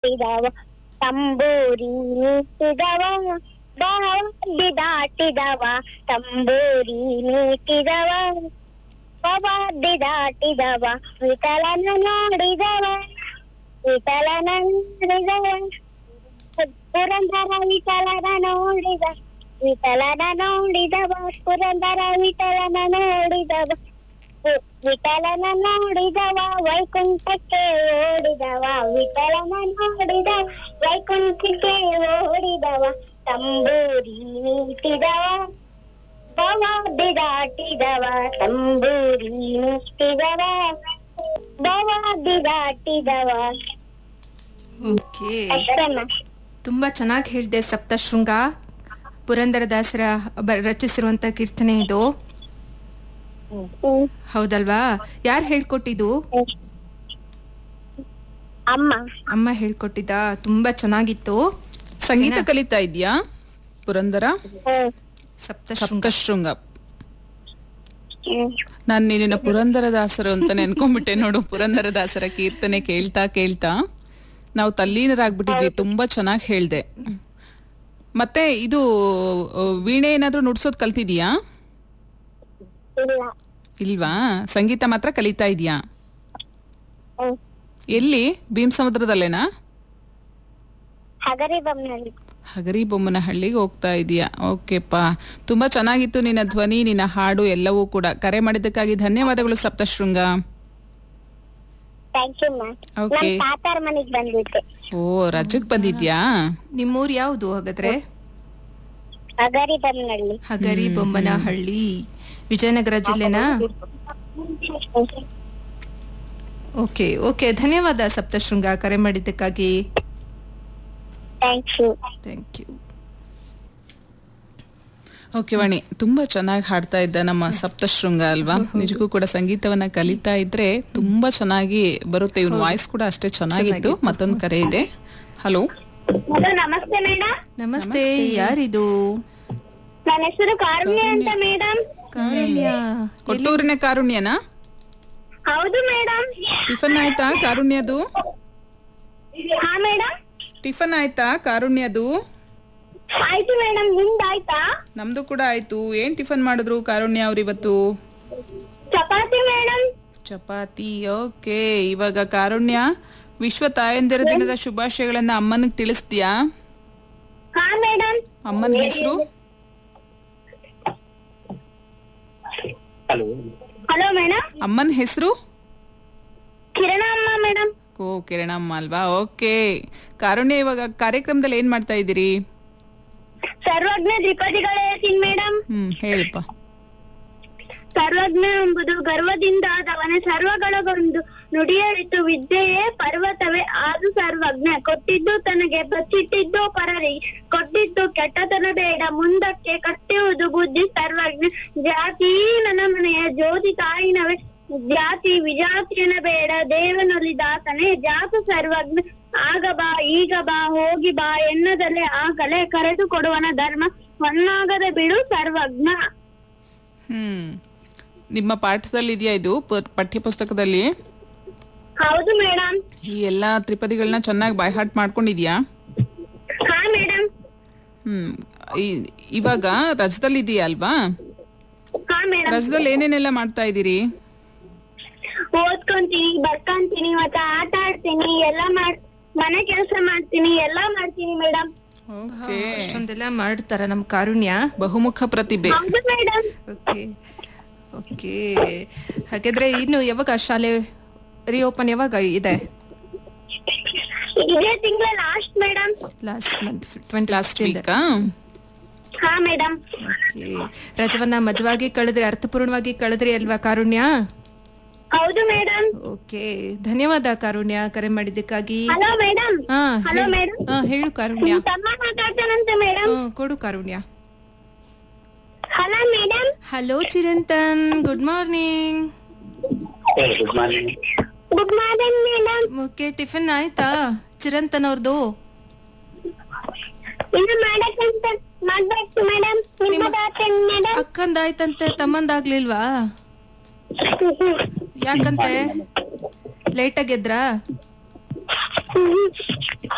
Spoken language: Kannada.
ದಾಟಿದವ ತಂಬೂರಿ ಮೀಟಿದವ ಬಾವಿ ದಾಟಿದವ ತಂಬೂರಿ ಮೀಟಿದವ ಪವಾದಿ ದಾಟಿದವ ವಿಠಲನ ನೋಡಿದವ ವಿಠಲನ ನೋಡಿದವ ಪುರಂದರ ವಿಠಲನ ನೋಡಿದ ವಿಠಲನ ನೋಡಿದವ ಪುರಂದರ ವಿಠಲನ ನೋಡಿದವ ವಿ- ವಿಠಲನ ನೋಡಿದವ ವೈಕುಂಠಕ್ಕೆ ಓಡಿದವ ವಿಠಲನ ನೋಡಿದವ ವೈಕುಂಠಕ್ಕೆ ಓಡಿದವ ತಂಬೂರಿ ಮೀಟಿದವ ಭವಾದಿ ದಾಟಿದವ ತಂಬೂರಿ ಮೀಟಿದವ ಭವಾದಿ ದಾಟಿದವ ಓಕೆ ಅಷ್ಟಮ್ಮ ತುಂಬಾ ಚೆನ್ನಾಗಿ ಹೇಳಿದೆ ಸಪ್ತಶೃಂಗ ಪುರಂದರದಾಸರ ಬ- ರಚಿಸಿರುವಂತ ಕೀರ್ತನೆ ಇದು ಹ್ಮ್. ಹೌದಲ್ವಾ ಯಾರು ಹೇಳ್ಕೊಟ್ಟಿದ್ದು ಅಮ್ಮ ಅಮ್ಮ ಹೇಳ್ಕೊಟ್ಟಿದ್ದ ತುಂಬಾ ಚೆನ್ನಾಗಿತ್ತು ಸಂಗೀತ ಕಲಿತಾ ಇದ್ಯಾ ಪುರಂದರ ಹ್ಮ್. ಸಪ್ತಶೃಂಗ ಸಪ್ತಶೃಂಗ ಹ್ಮ್. ನಾನು ನಿನ್ನ ಪುರಂದರದಾಸರು ಅಂತ ನೆನ್ಕೊಂಡ್ಬಿಟ್ಟೆ ನೋಡು ಪುರಂದರದಾಸರ ಕೀರ್ತನೆ ಕೇಳ್ತಾ ಕೇಳ್ತಾ ನಾವು ತಲ್ಲೀನರಾಗ್ಬಿಟ್ಟಿದ್ವಿ ತುಂಬಾ ಚೆನ್ನಾಗಿ ಹೇಳ್ದೆ ಮತ್ತೆ ಇದು ಆ, ವೀಣೆ ಏನಾದ್ರೂ ನುಡ್ಸೋದ್ ಕಲ್ತಿದ್ಯಾ ಇಲ್ಲ ಇಲ್ವಾ ಸಂಗೀತ ಮಾತ್ರ ಕಲಿತಾ ಇದೀಯಾ ಹ್ಮ್. ಎಲ್ಲಿ ಭೀಮ್ ಸಮುದ್ರದಲ್ಲೇನಾ ಹಗರಿ ಬೊಮ್ಮನಹಳ್ಳಿ ಹಗರಿ ಬೊಮ್ಮನಹಳ್ಳಿಗೆ ಹೋಗ್ತಾ ಇದೀಯಾ ಓಕೆಪ್ಪ ತುಂಬಾ ಚೆನ್ನಾಗಿತ್ತು ನಿನ್ನ ಧ್ವನಿ ನಿನ್ನ ಹಾಡು ಎಲ್ಲವೂ ಕೂಡ ಕರೆ ಮಾಡಿದ್ದಕ್ಕಾಗಿ ಧನ್ಯವಾದಗಳು Saptashringa thank you ma'am Okay. ನಮ್ ತಾತಾರ ಮನೆಗ್ ಬಂದಿದ್ದೆ ಓ ರಜಕ್ ಬಂದಿದ್ಯಾ ನಿಮ್ಮೂರ್ ಯಾವುದು ಹಾಗಾದ್ರೆ ಹಗರಿ ಬೊಮ್ಮನಹಳ್ಳಿ ಹಗರಿ ಬೊಮ್ಮನಹಳ್ಳಿ ವಿಜಯನಗರ ಜಿಲ್ಲೆನಾ ಓಕೆ ಓಕೆ ಧನ್ಯವಾದ ಸಪ್ತಶೃಂಗ ಕರೆ ಮಾಡಿದ್ದಕ್ಕಾಗಿ thank you thank you okay Vani ತುಂಬಾ ಚೆನ್ನಾಗಿ ಹಾಡ್ತಾ ಇದ್ದ ನಮ್ಮ ಸಪ್ತಶೃಂಗ ಅಲ್ವಾ ನಿಜಕ್ಕೂ ಕೂಡ ಸಂಗೀತವನ್ನ ಕಲಿತಾ ಇದ್ರೆ ತುಂಬಾ ಚೆನ್ನಾಗಿ ಬರುತ್ತೆ ಇವನ್ ವಾಯ್ಸ್ ಕೂಡ ಅಷ್ಟೇ ಚೆನ್ನಾಗಿತ್ತು ಮತ್ತೊಂದು ಕರೆ ಇದೆ ಹಲೋ ಹಲೋ ನಮಸ್ತೆ ಮೇಡಮ್ ನಮಸ್ತೆ ಯಾರಿದು ನನ್ನ ಹೆಸರು ಕಾರುಣ್ಯ ಅಂತ ಮೇಡಮ್ ಕಾರುಣ್ಯ ಕೊಟ್ಟೂರಿನ ಕಾರುಣ್ಯನಾ ಹೌದು ಮೇಡಮ್ ಟಿಫನ್ ಆಯ್ತಾ ಕಾರುಣ್ಯದು ಹಾ ಮೇಡಮ್ ಟಿಫನ್ ಆಯ್ತಾ ಕಾರುಣ್ಯದು ಆಯ್ತು ಮೇಡಮ್ ನಿಮ್ದು ಆಯ್ತಾ ನಮ್ದು ಕೂಡ ಆಯ್ತು ಏನ್ ಟಿಫನ್ ಮಾಡಿದ್ರು ಕಾರುಣ್ಯ ಅವ್ರು ಇವತ್ತು ಚಪಾತಿ ಮೇಡಮ್ ಚಪಾತಿ ಓಕೆ ಇವಾಗ ಕಾರುಣ್ಯ ವಿಶ್ವ ತಾಯಂದಿರ ದಿನದ ಶುಭಾಶಯಗಳನ್ನ ಅಮ್ಮನಿಗೆ ತಿಳಿಸ್ತೀಯಾ ಹಾ ಮೇಡಮ್ ಅಮ್ಮನ ಹೆಸರು ಹಲೋ ಮೇಡಮ್ ಅಮ್ಮನ ಹೆಸರು ಕಿರಣ ಅಮ್ಮ ಮೇಡಮ್ ಓ ಕಿರಣಮ್ಮ ಅಲ್ವಾ ಓಕೆ ಕಾರುಣ್ಯ ಇವಾಗ ಕಾರ್ಯಕ್ರಮದಲ್ಲಿ ಏನ್ ಮಾಡ್ತಾ ಇದ್ದೀರಿ ಸರ್ವಜ್ಞ ದ್ವಿಪದಿಗಳೇ ಹೇಳ್ತೀನಿ ಮೇಡಮ್ ಹ್ಮ್ ಹೇಳಪ್ಪ ಸರ್ವಜ್ಞ ಎಂಬುದು ಗರ್ವದಿಂದ ಆದವನೇ ಸರ್ವಗಳಗೊಂದು ನುಡಿಯರಿತು ವಿದ್ಯೆಯೇ ಪರ್ವತವೇ ಆದು ಸರ್ವಜ್ಞ ಕೊಟ್ಟಿದ್ದು ತನಗೆ ಬಚ್ಚಿಟ್ಟಿದ್ದು ಪರರಿಗೆ ಕೊಟ್ಟಿದ್ದು ಕೆಟ್ಟತನ ಬೇಡ ಮುಂದಕ್ಕೆ ಕಟ್ಟುವುದು ಬುದ್ಧಿ ಸರ್ವಜ್ಞ ಜಾತಿ ನನ್ನ ಮನೆಯ ಜ್ಯೋತಿ ತಾಯಿನವೇ ಜಾತಿ ವಿಜಾತಿಯನ ಬೇಡ ದೇವನಲ್ಲಿ ದಾಸನೇ ಜಾತ ಸರ್ವಜ್ಞ ಆಗ ಬಾ ಈಗ ಬಾ ಹೋಗಿ ಬಾ ಎನ್ನದಲ್ಲೇ ಆಗಲೇ ಕರೆದು ಕೊಡುವನ ಧರ್ಮ ಹೊನ್ನಾಗದ ಬಿಡು ಸರ್ವಜ್ಞ ಹ್ಮ್ ನಿಮ್ಮ ಪಾಠದಲ್ಲಿ ಇದೆಯಾ ಇದು ಪ- ಪಠ್ಯಪುಸ್ತಕದಲ್ಲಿ ಹೌದು ಮೇಡಮ್ ಈ ಎಲ್ಲಾ ತ್ರಿಪದಿಗಳನ್ನ ಚೆನ್ನಾಗಿ ಬೈ ಹಾರ್ಟ್ ಮಾಡ್ಕೊಂಡಿದ್ಯಾ ಹಾ ಮೇಡಮ್ ಹ್ಮ್ ಈ- ಇವಾಗ ರಜದಲ್ಲಿ ಇದೆಯಾ ಅಲ್ವಾ ಹಾ ಮೇಡಮ್ ರಜದಲ್ಲಿ ಏನೇನೆಲ್ಲ ಮಾಡ್ತಾ ಇದ್ದೀರಿ ಓದ್ಕೊಂತೀನಿ ಬರ್ಕೊಂತೀನಿ ಮತ್ತೆ ಆಟ ಆಡ್ತೀನಿ ಎಲ್ಲ ಮಾಡ್ ಮನೆ ಕೆಲಸ ಮಾಡ್ತೀನಿ ಎಲ್ಲಾ ಮಾಡ್ತೀನಿ ಮೇಡಮ್ ಓಕೆ ಅಷ್ಟೊಂದೆಲ್ಲ ಮಾಡ್ತಾರ ನಮ್ ಕಾರುಣ್ಯ ಬಹುಮುಖ ಪ್ರತಿಭೆ ಹೌದು ಮೇಡಮ್ ಓಕೆ ಓಕೆ ಹಾಗಾದ್ರೆ ಇನ್ನು ಯಾವಾಗ ಶಾಲೆ ರಿಓಪನ್ ಯಾವಾಗ ಇದೆ ಇದೇ ತಿಂಗಳ last madam last month twenty last ವೀಕಾ ಹಾ ಮೇಡಮ್ ಓಕೆ ರಜವನ್ನ ಮಜವಾಗಿ ಕಳೆದ್ರಿ ಅರ್ಥಪೂರ್ಣವಾಗಿ ಕಳೆದ್ರಿ ಅಲ್ವಾ ಕಾರುಣ್ಯ ಹೌದು ಮೇಡಮ್ ಓಕೆ ಧನ್ಯವಾದ ಕಾರುಣ್ಯ ಕರೆ ಮಾಡಿದ್ದಕ್ಕಾಗಿ ಹಲೋ ಮೇಡಮ್ ಹಾ ಹಲೋ ಹೇಳು. ಮೇಡಮ್ ಹಾ ಹೇಳು ಕಾರುಣ್ಯ ನಿಮ್ ತಮ್ಮ ಮಾತಾಡ್ತಾನಂತೆ ಮೇಡಮ್ ಹ್ಮ್, ಕೊಡು Karunya hello madam hello Chiranthan good morning good morning madam okay tiffin ಆಯ್ತಾ ಚಿರಂತನ್ ಅವ್ರದ್ದು ಇನ್ನು ಮಾಡಕ್ಕಂತ ಮಾಡ್ಬೇಕು ಮೇಡಮ್ ನಿಮ್ಮದಾತೇನ್ ಮೇಡಮ್ ಅಕ್ಕಂದಾಯ್ತಂತೆ ತಮ್ಮಂದಾಗ್ಲಿಲ್ವಾ ಯಾಕಂತೆ ಲೇಟ್ ಆಗಿದ್ರಾ